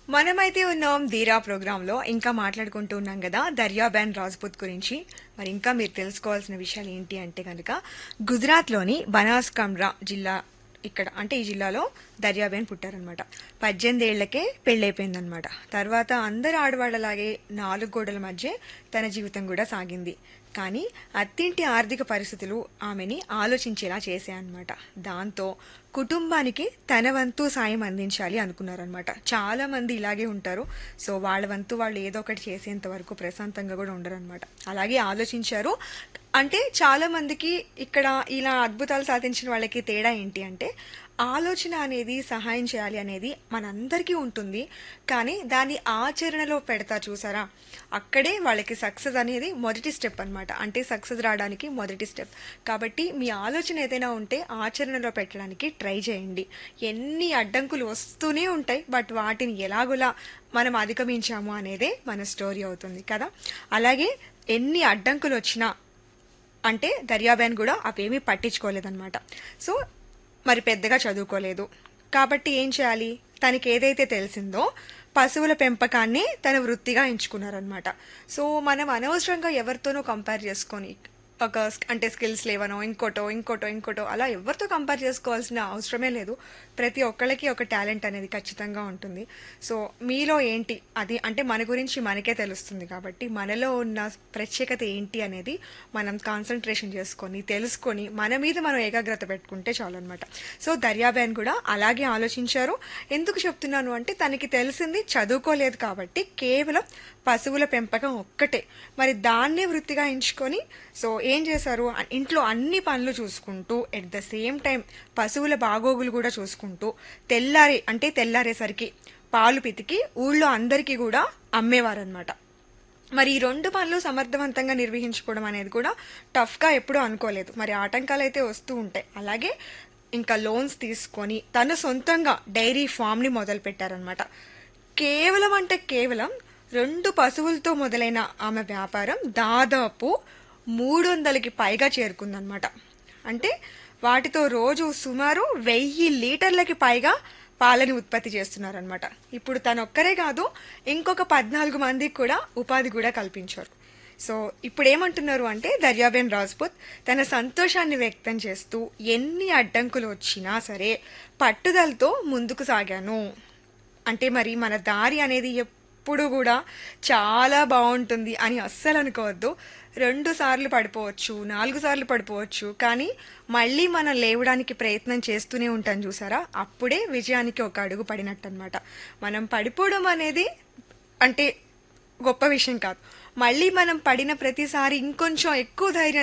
మనమైతే ఉన్నాం ధీరా ప్రోగ్రాంలో ఇంకా మాట్లాడుకుంటూ ఉన్నాం కదా దర్యాబెన్ రాజ్పుత్ గురించి మరి ఇంకా మీరు తెలుసుకోవాల్సిన విషయాలు ఏంటి అంటే కనుక గుజరాత్లోని బనాస్కాండ్రా జిల్లా ఇక్కడ అంటే ఈ జిల్లాలో దర్యాబెన్ పుట్టారనమాట పద్దెనిమిది ఏళ్లకే పెళ్ళైపోయిందనమాట తర్వాత అందరు ఆడవాళ్ళలాగే నాలుగు గోడల మధ్య తన జీవితం కూడా సాగింది కానీ అత్తింటి ఆర్థిక పరిస్థితులు ఆమెని ఆలోచించేలా చేశాయన్నమాట దాంతో కుటుంబానికి తన వంతు సాయం అందించాలి అనుకున్నారనమాట చాలా మంది ఇలాగే ఉంటారు సో వాళ్ళ వంతు వాళ్ళు ఏదో ఒకటి చేసేంత వరకు ప్రశాంతంగా కూడా ఉండరనమాట అలాగే ఆలోచించారు అంటే చాలా మందికి ఇక్కడ ఇలా అద్భుతాలు సాధించిన వాళ్ళకి తేడా ఏంటి అంటే ఆలోచన అనేది సహాయం చేయాలి అనేది మనందరికీ ఉంటుంది కానీ దాన్ని ఆచరణలో పెడతా చూసారా అక్కడే వాళ్ళకి సక్సెస్ అనేది మొదటి స్టెప్ అన్నమాట అంటే సక్సెస్ రావడానికి మొదటి స్టెప్ కాబట్టి మీ ఆలోచన ఏదైనా ఉంటే ఆచరణలో పెట్టడానికి ట్రై చేయండి ఎన్ని అడ్డంకులు వస్తూనే ఉంటాయి బట్ వాటిని ఎలాగోలా మనం అధిగమించాము అనేదే మన స్టోరీ అవుతుంది కదా అలాగే ఎన్ని అడ్డంకులు వచ్చినా అంటే దర్యాబేన్ కూడా అవేమీ పట్టించుకోలేదన్నమాట సో మరి పెద్దగా చదువుకోలేదు కాబట్టి ఏం చేయాలి తనకి ఏదైతే తెలిసిందో పశువుల పెంపకాన్ని తన వృత్తిగా ఎంచుకున్నారనమాట సో మనం అనవసరంగా ఎవరితోనో కంపేర్ చేసుకొని ఒక స్- అంటే స్కిల్స్ లేవనో ఇంకోటో ఇంకోటో ఇంకోటో అలా ఎవరితో కంపేర్ చేసుకోవాల్సిన అవసరమే లేదు ప్రతి ఒక్కళ్ళకి ఒక టాలెంట్ అనేది ఖచ్చితంగా ఉంటుంది సో మీలో ఏంటి అది అంటే మన గురించి మనకే తెలుస్తుంది కాబట్టి మనలో ఉన్న ప్రత్యేకత ఏంటి అనేది మనం కాన్సన్ట్రేషన్ చేసుకొని తెలుసుకొని మన మీద మనం ఏకాగ్రత పెట్టుకుంటే చాలు అనమాట సో దర్యాబేన్ కూడా అలాగే ఆలోచించారు ఎందుకు చెప్తున్నాను అంటే తనకి తెలిసింది చదువుకోలేదు కాబట్టి కేవలం పశువుల పెంపకం ఒక్కటే మరి దాన్నే వృత్తిగా ఎంచుకొని సో ఏం చేశారు అ- ఇంట్లో అన్ని పనులు చూసుకుంటూ ఎట్ ద సేమ్ టైం పశువుల బాగోగులు కూడా చూసుకుంటూ తెల్లారి అంటే తెల్లారేసరికి పాలు పితికి ఊళ్ళో అందరికీ కూడా అమ్మేవారనమాట మరి ఈ రెండు పనులు సమర్థవంతంగా నిర్వహించుకోవడం అనేది కూడా టఫ్గా ఎప్పుడూ అనుకోలేదు మరి ఆటంకాలు అయితే వస్తూ ఉంటాయి అలాగే ఇంకా లోన్స్ తీసుకొని తను సొంతంగా డైరీ ఫామ్ని మొదలు పెట్టారనమాట కేవలం అంటే కేవలం రెండు పశువులతో మొదలైన ఆమె వ్యాపారం దాదాపు మూడు వందలకి పైగా చేరుకుందనమాట అంటే వాటితో రోజు సుమారు వెయ్యి లీటర్లకి పైగా పాలని ఉత్పత్తి చేస్తున్నారనమాట ఇప్పుడు తనొక్కరే కాదు ఇంకొక పద్నాలుగు మందికి కూడా ఉపాధి కూడా కల్పించారు సో ఇప్పుడు ఏమంటున్నారు అంటే దర్యాబేన్ రాజ్పుత్ తన సంతోషాన్ని వ్యక్తం చేస్తూ ఎన్ని అడ్డంకులు వచ్చినా సరే పట్టుదలతో ముందుకు సాగాను అంటే మరి మన దారి అనేది ఎప్పుడు కూడా చాలా బాగుంటుంది అని అస్సలు అనుకోవద్దు రెండు సార్లు పడిపోవచ్చు నాలుగు సార్లు పడిపోవచ్చు కానీ మళ్ళీ మనం లేవడానికి ప్రయత్నం చేస్తూనే ఉంటాం చూసారా అప్పుడే విజయానికి ఒక అడుగు పడినట్టు అనమాట మనం పడిపోవడం అనేది అంటే గొప్ప విషయం కాదు మళ్ళీ మనం పడిన ప్రతిసారి ఇంకొంచెం ఎక్కువ ధైర్యం